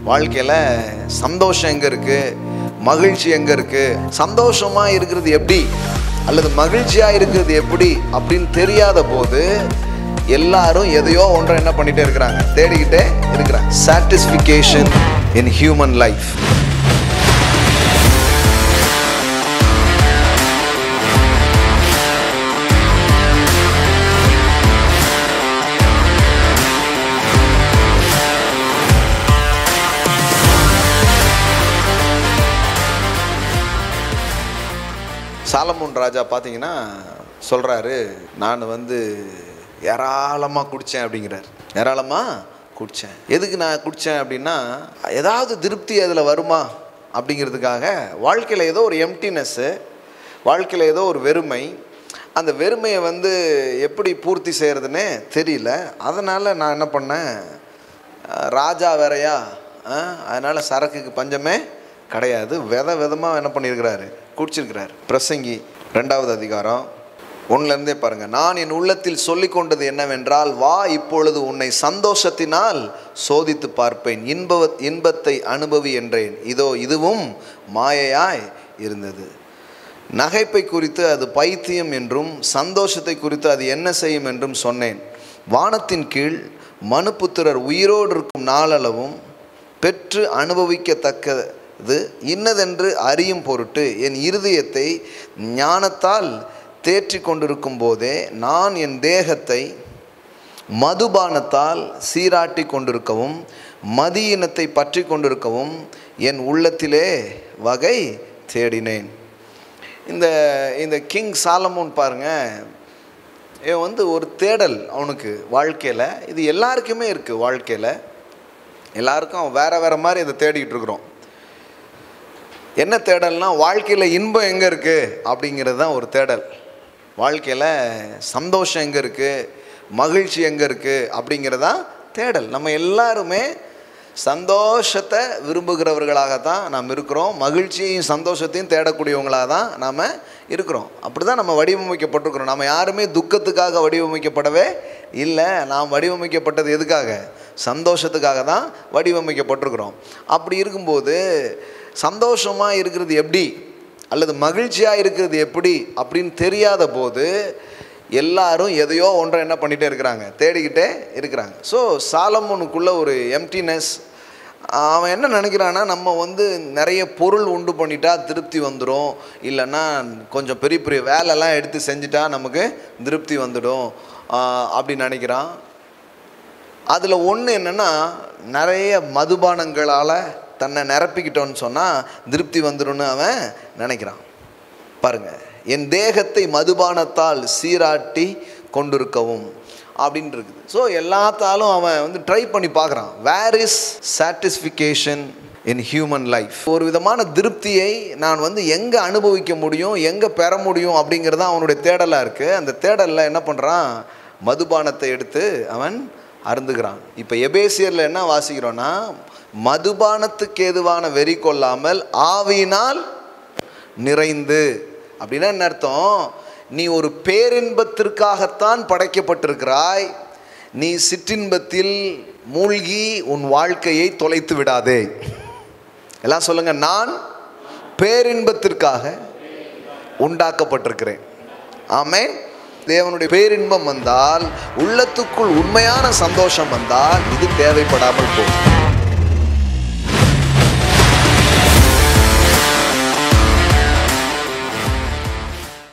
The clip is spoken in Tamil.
வாழ்க்கையில் சந்தோஷம் எங்கே இருக்குது மகிழ்ச்சி எங்கே இருக்குது சந்தோஷமாக இருக்கிறது எப்படி அல்லது மகிழ்ச்சியாக இருக்கிறது எப்படி அப்படின்னு தெரியாத போது எல்லாரும் எதையோ ஒன்றை என்ன பண்ணிட்டே இருக்கிறாங்க தேடிக்கிட்டே இருக்கிறாங்க satisfaction in human life Solomon ராஜா பார்த்தீங்கன்னா சொல்கிறாரு நான் வந்து ஏராளமாக குடித்தேன் அப்படிங்கிறார் ஏராளமாக குடித்தேன் எதுக்கு நான் குடித்தேன் அப்படின்னா ஏதாவது திருப்தி அதில் வருமா அப்படிங்கிறதுக்காக வாழ்க்கையில் ஏதோ ஒரு எம்டினஸ்ஸு வாழ்க்கையில் ஏதோ ஒரு வெறுமை அந்த வெறுமையை வந்து எப்படி பூர்த்தி செய்கிறதுனே தெரியல அதனால் நான் என்ன பண்ணேன் அஹ், ராஜா வேறையா அதனால் சரக்குக்கு பஞ்சமே கிடையாது வித விதமாக என்ன பண்ணியிருக்கிறாரு குடிச்சிருக்கிறாரு பிரசங்கி ரெண்டாவது அதிகாரம் ஒன்றுலேருந்தே பாருங்கள் நான் என் உள்ளத்தில் சொல்லிக் கொண்டது என்னவென்றால் வா இப்பொழுது உன்னை சந்தோஷத்தினால் சோதித்து பார்ப்பேன் இன்ப இன்பத்தை அனுபவி என்றேன் இதோ இதுவும் மாயையாய் இருந்தது நகைப்பை குறித்து அது பைத்தியம் என்றும் சந்தோஷத்தை குறித்து அது என்ன செய்யும் என்றும் சொன்னேன் வானத்தின் கீழ் மனுபுத்திரர் உயிரோடு இருக்கும் நாளளவும் பெற்று அனுபவிக்கத்தக்கது இன்னதென்று அறியும் பொருட்டு என் இருதயத்தை ஞானத்தால் தேற்றி கொண்டிருக்கும் போதே நான் என் தேகத்தை மதுபானத்தால் சீராட்டி கொண்டிருக்கவும் மதியினத்தை பற்றி கொண்டிருக்கவும் என் உள்ளத்திலே வகை தேடினேன் இந்த இந்த கிங் சாலமோன் பாருங்க இவன் வந்து ஒரு தேடல் அவனுக்கு வாழ்க்கையில் இது எல்லாருக்குமே இருக்குது வாழ்க்கையில் எல்லாருக்கும் அவன் வேற வேற மாதிரி இதை தேடிக்கிட்டு இருக்கிறோம் என்ன தேடல்னா வாழ்க்கையில் இன்பம் எங்கே இருக்குது அப்படிங்கிறது தான் ஒரு தேடல் வாழ்க்கையில் சந்தோஷம் எங்கே இருக்குது மகிழ்ச்சி எங்கே இருக்குது அப்படிங்கிறது தான் தேடல் நம்ம எல்லாருமே சந்தோஷத்தை விரும்புகிறவர்களாக தான் நாம் இருக்கிறோம் மகிழ்ச்சியையும் சந்தோஷத்தையும் தேடக்கூடியவங்களாக தான் நாம் இருக்கிறோம் அப்படி தான் நம்ம வடிவமைக்கப்பட்டிருக்கிறோம் நம்ம யாருமே துக்கத்துக்காக வடிவமைக்கப்படவே இல்லை நாம் வடிவமைக்கப்பட்டது எதுக்காக சந்தோஷத்துக்காக தான் வடிவமைக்கப்பட்டிருக்கிறோம் அப்படி இருக்கும்போது சந்தோஷமாக இருக்கிறது எப்படி அல்லது மகிழ்ச்சியாக இருக்கிறது எப்படி அப்படின்னு தெரியாத போது எல்லாரும் எதையோ ஒன்றை என்ன பண்ணிகிட்டே இருக்கிறாங்க தேடிக்கிட்டே இருக்கிறாங்க ஸோ சாலமோனுக்குள்ள ஒரு எம்டினஸ் அவன் என்ன நினைக்கிறான்னா நம்ம வந்து நிறைய பொருள் உண்டு பண்ணிட்டா திருப்தி வந்துடும் இல்லைன்னா கொஞ்சம் பெரிய பெரிய வேலைலாம் எடுத்து செஞ்சுட்டா நமக்கு திருப்தி வந்துடும் ஆஹ் அப்படி நினைக்கிறான் அதில் ஒன்று என்னென்னா நிறைய மதுபானங்களால் தன்னை நிரப்பிக்கிட்டோன்னு சொன்னால் திருப்தி வந்துடும்னு அவன் நினைக்கிறான் பாருங்க என் தேகத்தை மதுபானத்தால் சீராட்டி கொண்டிருக்கவும் அப்படின்னு இருக்குது ஸோ எல்லாத்தாலும் அவன் வந்து ட்ரை பண்ணி பார்க்குறான் where is satisfaction in human life ஒரு விதமான திருப்தியை நான் வந்து எங்கே அனுபவிக்க முடியும் எங்கே பெற முடியும் அப்படிங்கிறது தான் அவனுடைய தேடலாக இருக்குது அந்த தேடலில் என்ன பண்ணுறான் மதுபானத்தை எடுத்து அவன் அருந்துகிறான் இப்போ எபேசியரில் என்ன வாசிக்கிறோன்னா மதுபானத்துக்கு ஏதுவான வெறி கொள்ளாமல் ஆவியினால் நிறைந்து அப்படின்னா என்ன அர்த்தம் நீ ஒரு பேரின்பத்திற்காகத்தான் படைக்கப்பட்டிருக்கிறாய் நீ சிற்றின்பத்தில் மூழ்கி உன் வாழ்க்கையை தொலைத்து விடாதே எல்லாம் சொல்லுங்க நான் பேரின்பத்திற்காக உண்டாக்கப்பட்டிருக்கிறேன் ஆமே தேவனுடைய பேரின்பம் வந்தால் உள்ளத்துக்குள் உண்மையான சந்தோஷம் வந்தால் இது தேவைப்படாமல் போகும்